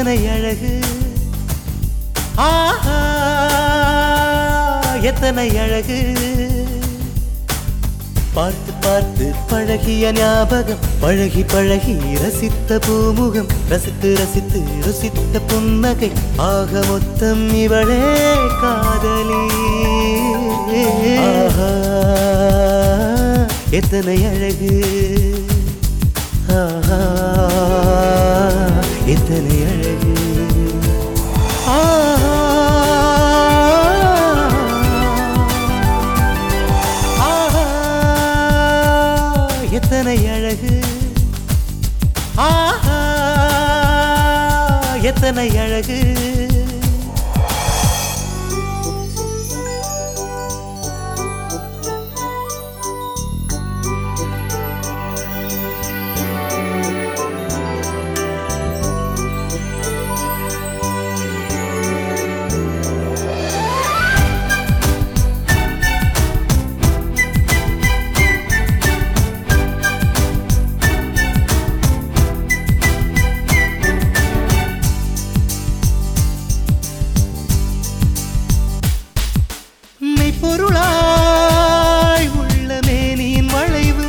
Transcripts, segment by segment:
எத்தனை அழகு ஆஹா எத்தனை அழகு பார்த்து பார்த்து பழகிய ஞாபகம் பழகி பழகி ரசித்த பூமுகம் ரசித்து ரசித்து ருசித்த புன்னகை ஆக மொத்தம் இவளே காதலி ஆஹா எத்தனை அழகு ஆஹா எத்தனை அழகு ஆஹா ஆஹா, எத்தனை அழகு ஆஹா எத்தனை அழகு மெய்ப்பொருளாய் உள்ள மேனியின் வளைவு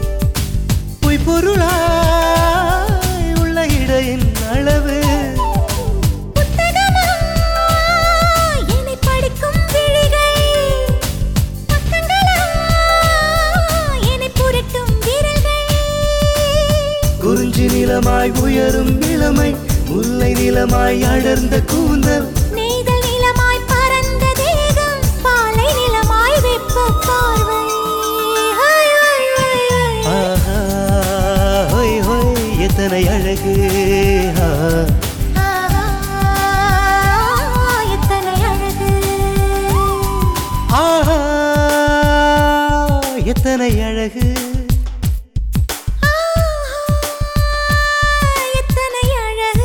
பொய்ப்பொருளாய் உள்ள இடையின் அளவு புத்தகமா என்னை படிக்கும் விழிகள் பக்கங்களா என்னை புரட்டும் விரல்கள் குறிஞ்சி நிலமாய் உயரும் இளமை முல்லை நிலமாய் அடர்ந்த கூந்தல் நெய்தல் நிலமாய் பறந்த தேகம் பாலை நிலமாய் வெப்ப பார்வை ஹாய், ஹாய், ஹாய், ஹாய். ஆஹா, ஹொய் ஹொய் எத்தனை அழகு ஆ, ஆஹா, எத்தனை அழகு ஆஹா, எத்தனை அழகு ஆஹா, எத்தனை அழகு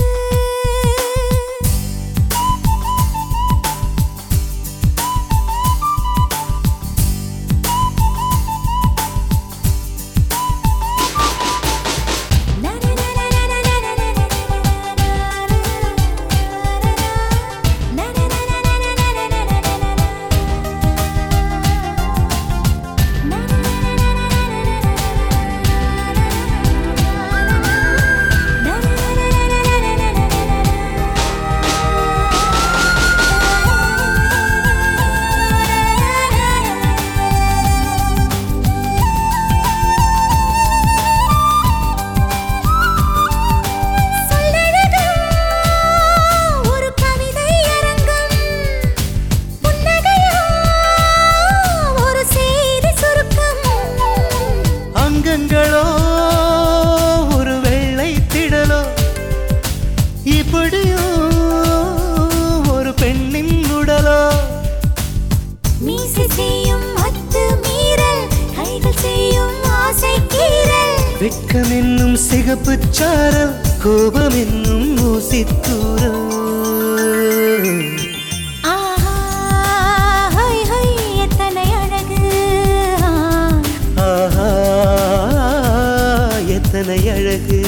சொல்லழகா ஒரு கவிதை அரங்கம் புன்னகையா ஒரு செய்தி சுருக்கம் அங்கங்களோ ஒரு வெள்ளை திடலோ இப்படியோ ஒரு பெண்ணின் உடலோ மீசை செய்யும் அத்து மீறல் கைகள் செய்யும் ஆசை கீறல் வெட்கம் என்னும் சிகப்பு சாரல் கோபம் என்னும் ஊசித்தூரல் ஆஹா ஹை ஹை எத்தனை அழகு ஆஹா எத்தனை அழகு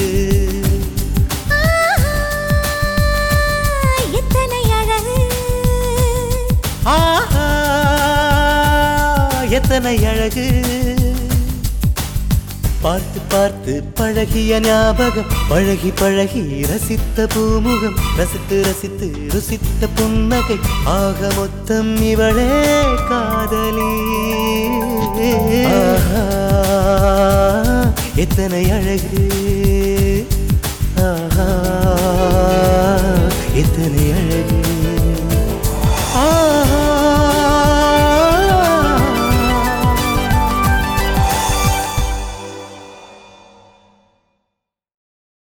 ஆஹா, எத்தனை அழகு ஆஹா எத்தனை அழகு பார்த்து பார்த்து பழகிய ஞாபகம் பழகி பழகி ரசித்த பூமுகம் ரசித்து ரசித்து ருசித்த புன்னகை ஆக மொத்தம் இவளே காதலி ஆஹா, எத்தனை அழகு